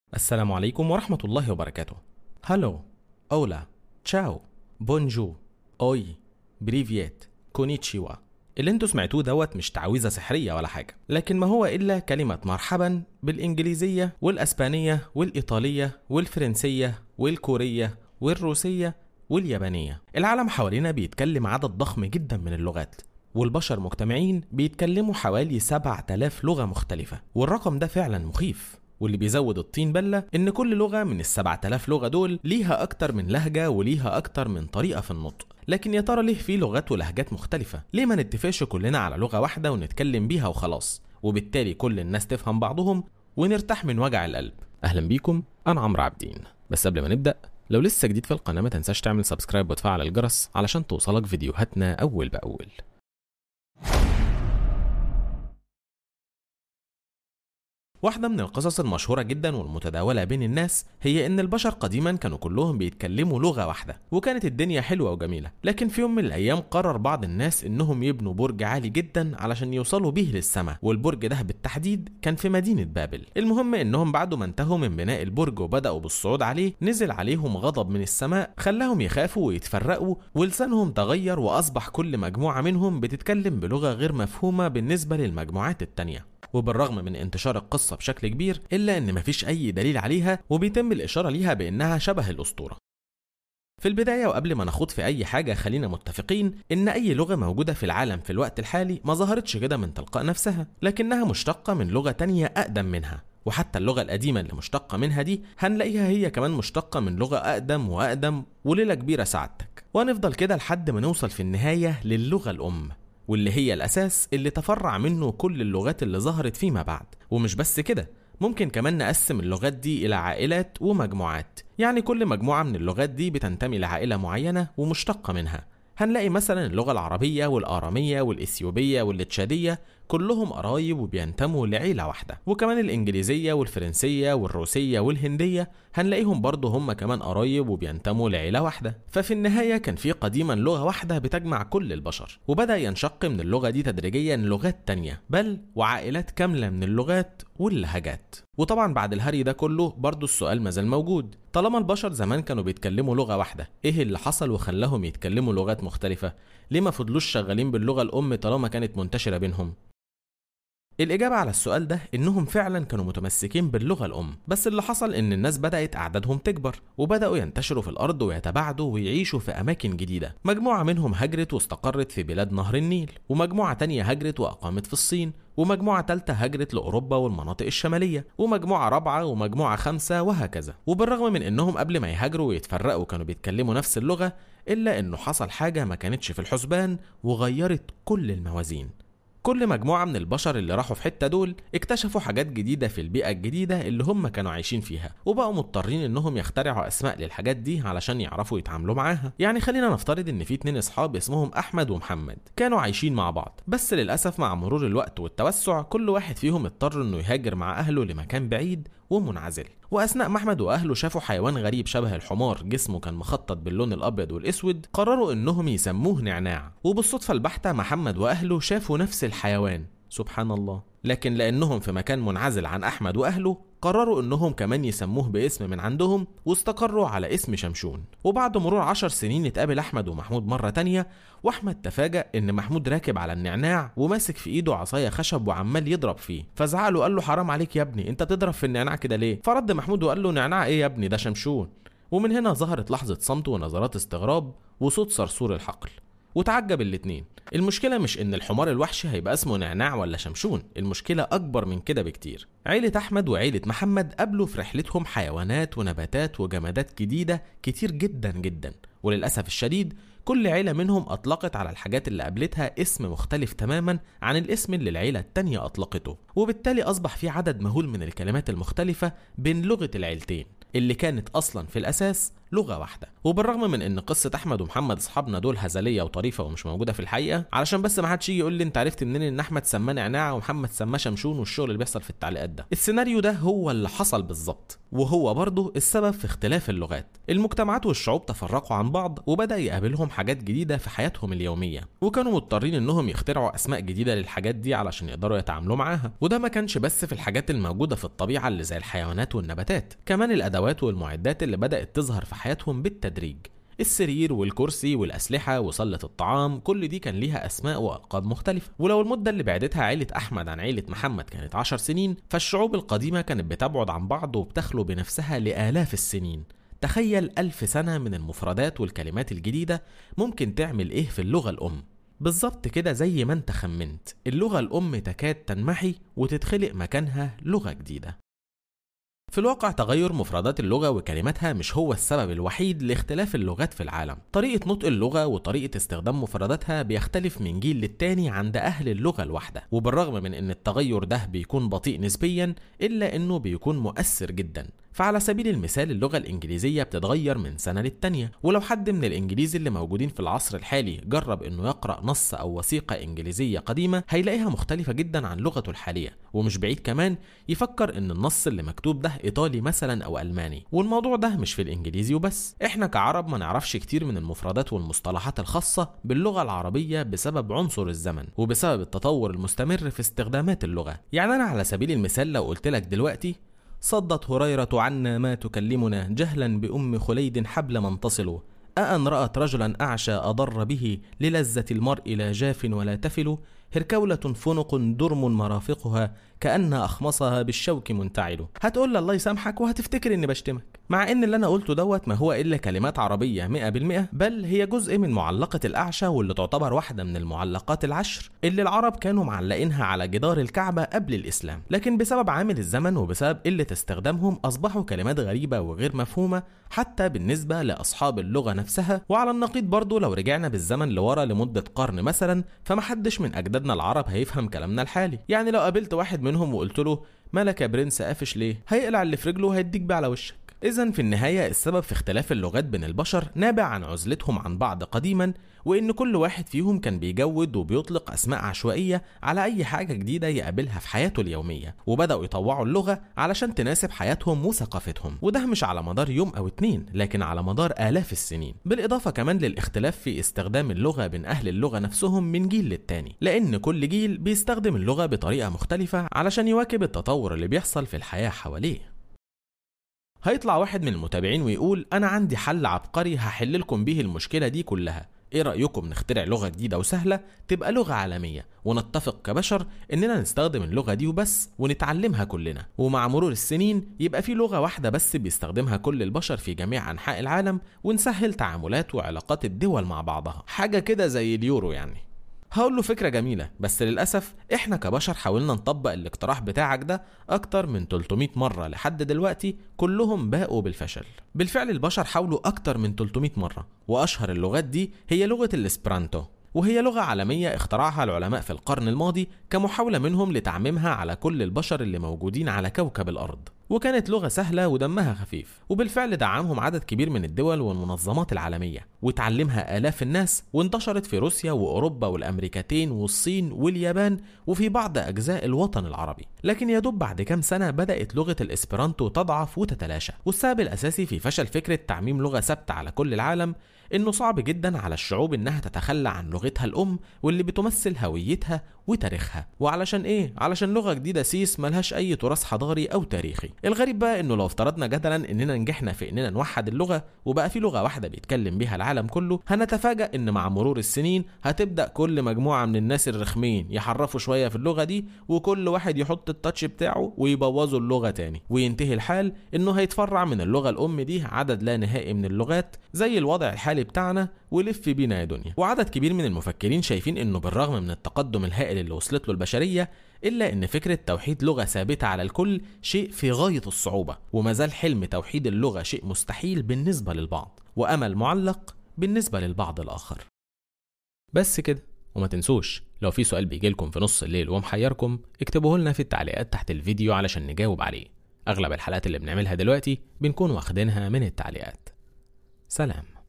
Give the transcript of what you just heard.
السلام عليكم ورحمة الله وبركاته هالو أولا تشاو بونجو أوي بريفيت كونيتشيوا اللي انتوا سمعتوه دوت مش تعويذة سحرية ولا حاجة لكن ما هو إلا كلمة مرحبا بالإنجليزية والأسبانية والإيطالية والفرنسية والكورية والروسية واليابانية العالم حوالينا بيتكلم عدد ضخم جدا من اللغات والبشر مجتمعين بيتكلموا حوالي 7000 لغة مختلفة والرقم ده فعلا مخيف واللي بيزود الطين بلة إن كل لغة من ال 7000 لغة دول ليها أكتر من لهجة وليها أكتر من طريقة في النطق لكن يا ترى ليه في لغات ولهجات مختلفة؟ ليه ما نتفقش كلنا على لغة واحدة ونتكلم بيها وخلاص؟ وبالتالي كل الناس تفهم بعضهم ونرتاح من وجع القلب. أهلا بيكم أنا عمرو عابدين. بس قبل ما نبدأ لو لسه جديد في القناة ما تنساش تعمل سبسكرايب وتفعل الجرس علشان توصلك فيديوهاتنا أول بأول. واحدة من القصص المشهورة جدا والمتداولة بين الناس هي إن البشر قديما كانوا كلهم بيتكلموا لغة واحدة وكانت الدنيا حلوة وجميلة لكن في يوم من الأيام قرر بعض الناس إنهم يبنوا برج عالي جدا علشان يوصلوا بيه للسماء والبرج ده بالتحديد كان في مدينة بابل المهم إنهم بعد ما انتهوا من بناء البرج وبدأوا بالصعود عليه نزل عليهم غضب من السماء خلاهم يخافوا ويتفرقوا ولسانهم تغير وأصبح كل مجموعة منهم بتتكلم بلغة غير مفهومة بالنسبة للمجموعات التانية وبالرغم من انتشار القصة بشكل كبير إلا إن مفيش أي دليل عليها وبيتم الإشارة ليها بإنها شبه الأسطورة في البداية وقبل ما نخوض في أي حاجة خلينا متفقين إن أي لغة موجودة في العالم في الوقت الحالي ما ظهرتش كده من تلقاء نفسها لكنها مشتقة من لغة تانية أقدم منها وحتى اللغة القديمة اللي مشتقة منها دي هنلاقيها هي كمان مشتقة من لغة أقدم وأقدم وليلة كبيرة سعادتك وهنفضل كده لحد ما نوصل في النهاية للغة الأم واللي هي الأساس اللي تفرع منه كل اللغات اللي ظهرت فيما بعد ومش بس كده ممكن كمان نقسم اللغات دي إلى عائلات ومجموعات يعني كل مجموعة من اللغات دي بتنتمي لعائلة معينة ومشتقة منها هنلاقي مثلا اللغة العربية والآرامية والإثيوبية والتشادية كلهم قرايب وبينتموا لعيلة واحدة وكمان الإنجليزية والفرنسية والروسية والهندية هنلاقيهم برضه هم كمان قرايب وبينتموا لعيلة واحدة ففي النهاية كان في قديما لغة واحدة بتجمع كل البشر وبدأ ينشق من اللغة دي تدريجيا لغات تانية بل وعائلات كاملة من اللغات واللهجات وطبعا بعد الهري ده كله برضه السؤال مازال موجود طالما البشر زمان كانوا بيتكلموا لغة واحدة ايه اللي حصل وخلاهم يتكلموا لغات مختلفة ليه ما فضلوش شغالين باللغة الأم طالما كانت منتشرة بينهم الإجابة على السؤال ده إنهم فعلا كانوا متمسكين باللغة الأم، بس اللي حصل إن الناس بدأت أعدادهم تكبر، وبدأوا ينتشروا في الأرض ويتباعدوا ويعيشوا في أماكن جديدة، مجموعة منهم هجرت واستقرت في بلاد نهر النيل، ومجموعة تانية هجرت وأقامت في الصين، ومجموعة تالتة هجرت لأوروبا والمناطق الشمالية ومجموعة رابعة ومجموعة خامسة وهكذا وبالرغم من إنهم قبل ما يهاجروا ويتفرقوا كانوا بيتكلموا نفس اللغة إلا إنه حصل حاجة ما كانتش في الحسبان وغيرت كل الموازين كل مجموعة من البشر اللي راحوا في حتة دول اكتشفوا حاجات جديدة في البيئة الجديدة اللي هم كانوا عايشين فيها وبقوا مضطرين انهم يخترعوا اسماء للحاجات دي علشان يعرفوا يتعاملوا معاها يعني خلينا نفترض ان في اتنين اصحاب اسمهم احمد ومحمد كانوا عايشين مع بعض بس للاسف مع مرور الوقت والتوسع كل واحد فيهم اضطر انه يهاجر مع اهله لمكان بعيد ومنعزل واثناء ما احمد واهله شافوا حيوان غريب شبه الحمار جسمه كان مخطط باللون الابيض والاسود قرروا انهم يسموه نعناع وبالصدفه البحته محمد واهله شافوا نفس الحيوان سبحان الله لكن لانهم في مكان منعزل عن احمد واهله قرروا انهم كمان يسموه باسم من عندهم واستقروا على اسم شمشون وبعد مرور عشر سنين اتقابل احمد ومحمود مرة تانية واحمد تفاجأ ان محمود راكب على النعناع وماسك في ايده عصاية خشب وعمال يضرب فيه فزعق له قال له حرام عليك يا ابني انت بتضرب في النعناع كده ليه فرد محمود وقال له نعناع ايه يا ابني ده شمشون ومن هنا ظهرت لحظة صمت ونظرات استغراب وصوت صرصور الحقل وتعجب الاتنين المشكلة مش إن الحمار الوحشي هيبقى اسمه نعناع ولا شمشون المشكلة أكبر من كده بكتير عيلة أحمد وعيلة محمد قابلوا في رحلتهم حيوانات ونباتات وجمادات جديدة كتير جدا جدا وللأسف الشديد كل عيلة منهم أطلقت على الحاجات اللي قابلتها اسم مختلف تماما عن الاسم اللي العيلة التانية أطلقته وبالتالي أصبح في عدد مهول من الكلمات المختلفة بين لغة العيلتين اللي كانت أصلا في الأساس لغه واحده وبالرغم من ان قصه احمد ومحمد اصحابنا دول هزليه وطريفه ومش موجوده في الحقيقه علشان بس ما حدش يجي يقول لي انت عرفت منين ان احمد سماه نعناع ومحمد سماه شمشون والشغل اللي بيحصل في التعليقات ده السيناريو ده هو اللي حصل بالظبط وهو برضه السبب في اختلاف اللغات المجتمعات والشعوب تفرقوا عن بعض وبدا يقابلهم حاجات جديده في حياتهم اليوميه وكانوا مضطرين انهم يخترعوا اسماء جديده للحاجات دي علشان يقدروا يتعاملوا معاها وده ما كانش بس في الحاجات الموجوده في الطبيعه اللي زي الحيوانات والنباتات كمان الادوات والمعدات اللي بدات تظهر في حياتهم بالتدريج السرير والكرسي والأسلحة وصلة الطعام كل دي كان ليها أسماء وألقاب مختلفة ولو المدة اللي بعدتها عيلة أحمد عن عيلة محمد كانت عشر سنين فالشعوب القديمة كانت بتبعد عن بعض وبتخلو بنفسها لآلاف السنين تخيل ألف سنة من المفردات والكلمات الجديدة ممكن تعمل إيه في اللغة الأم بالظبط كده زي ما انت خمنت اللغة الأم تكاد تنمحي وتتخلق مكانها لغة جديدة في الواقع تغير مفردات اللغة وكلماتها مش هو السبب الوحيد لاختلاف اللغات في العالم طريقة نطق اللغة وطريقة استخدام مفرداتها بيختلف من جيل للتاني عند أهل اللغة الواحدة وبالرغم من أن التغير ده بيكون بطيء نسبيا إلا أنه بيكون مؤثر جدا فعلى سبيل المثال اللغة الإنجليزية بتتغير من سنة للتانية ولو حد من الإنجليز اللي موجودين في العصر الحالي جرب إنه يقرأ نص أو وثيقة إنجليزية قديمة هيلاقيها مختلفة جدا عن لغته الحالية ومش بعيد كمان يفكر إن النص اللي مكتوب ده إيطالي مثلا أو ألماني والموضوع ده مش في الإنجليزي وبس إحنا كعرب ما نعرفش كتير من المفردات والمصطلحات الخاصة باللغة العربية بسبب عنصر الزمن وبسبب التطور المستمر في استخدامات اللغة يعني أنا على سبيل المثال لو قلت لك دلوقتي صدت هريرة عنا ما تكلمنا جهلا بأم خليد حبل من تصل أأن رأت رجلا أعشى أضر به للذة المرء لا جاف ولا تفل هركولة فنق درم مرافقها كأن أخمصها بالشوك منتعل هتقول الله يسامحك وهتفتكر إني بشتمك مع إن اللي أنا قلته دوت ما هو إلا كلمات عربية 100% بل هي جزء من معلقة الأعشى واللي تعتبر واحدة من المعلقات العشر اللي العرب كانوا معلقينها على جدار الكعبة قبل الإسلام لكن بسبب عامل الزمن وبسبب قلة استخدامهم أصبحوا كلمات غريبة وغير مفهومة حتى بالنسبة لأصحاب اللغة نفسها وعلى النقيض برضو لو رجعنا بالزمن لورا لمدة قرن مثلا فمحدش من أجدادنا العرب هيفهم كلامنا الحالي يعني لو قابلت واحد منهم وقلت له مالك يا برنس قافش ليه هيقلع اللي في رجله وهيديك بيه على وشك إذا في النهاية السبب في اختلاف اللغات بين البشر نابع عن عزلتهم عن بعض قديما وإن كل واحد فيهم كان بيجود وبيطلق أسماء عشوائية على أي حاجة جديدة يقابلها في حياته اليومية وبدأوا يطوعوا اللغة علشان تناسب حياتهم وثقافتهم وده مش على مدار يوم أو اتنين لكن على مدار آلاف السنين بالإضافة كمان للاختلاف في استخدام اللغة بين أهل اللغة نفسهم من جيل للتاني لأن كل جيل بيستخدم اللغة بطريقة مختلفة علشان يواكب التطور اللي بيحصل في الحياة حواليه هيطلع واحد من المتابعين ويقول انا عندي حل عبقري هحل لكم بيه المشكله دي كلها ايه رايكم نخترع لغه جديده وسهله تبقى لغه عالميه ونتفق كبشر اننا نستخدم اللغه دي وبس ونتعلمها كلنا ومع مرور السنين يبقى في لغه واحده بس بيستخدمها كل البشر في جميع انحاء العالم ونسهل تعاملات وعلاقات الدول مع بعضها حاجه كده زي اليورو يعني هقول له فكرة جميلة بس للأسف إحنا كبشر حاولنا نطبق الاقتراح بتاعك ده أكتر من 300 مرة لحد دلوقتي كلهم باقوا بالفشل بالفعل البشر حاولوا أكتر من 300 مرة وأشهر اللغات دي هي لغة الإسبرانتو وهي لغة عالمية اخترعها العلماء في القرن الماضي كمحاولة منهم لتعميمها على كل البشر اللي موجودين على كوكب الأرض وكانت لغة سهلة ودمها خفيف وبالفعل دعمهم عدد كبير من الدول والمنظمات العالمية وتعلمها آلاف الناس وانتشرت في روسيا وأوروبا والأمريكتين والصين واليابان وفي بعض أجزاء الوطن العربي لكن يدوب بعد كام سنة بدأت لغة الإسبرانتو تضعف وتتلاشى والسبب الأساسي في فشل فكرة تعميم لغة ثابتة على كل العالم انه صعب جدا على الشعوب انها تتخلى عن لغتها الام واللي بتمثل هويتها وتاريخها وعلشان ايه علشان لغه جديده سيس ملهاش اي تراث حضاري او تاريخي الغريب بقى انه لو افترضنا جدلا اننا نجحنا في اننا نوحد اللغه وبقى في لغه واحده بيتكلم بيها العالم كله هنتفاجأ ان مع مرور السنين هتبدا كل مجموعه من الناس الرخمين يحرفوا شويه في اللغه دي وكل واحد يحط التاتش بتاعه ويبوظوا اللغه تاني وينتهي الحال انه هيتفرع من اللغه الام دي عدد لا نهائي من اللغات زي الوضع الحالي بتاعنا ولف بينا يا دنيا وعدد كبير من المفكرين شايفين انه بالرغم من التقدم الهائل اللي وصلت له البشريه الا ان فكره توحيد لغه ثابته على الكل شيء في غايه الصعوبه وما زال حلم توحيد اللغه شيء مستحيل بالنسبه للبعض وامل معلق بالنسبه للبعض الاخر بس كده وما تنسوش لو في سؤال بيجيلكم في نص الليل ومحيركم اكتبوه لنا في التعليقات تحت الفيديو علشان نجاوب عليه اغلب الحلقات اللي بنعملها دلوقتي بنكون واخدينها من التعليقات سلام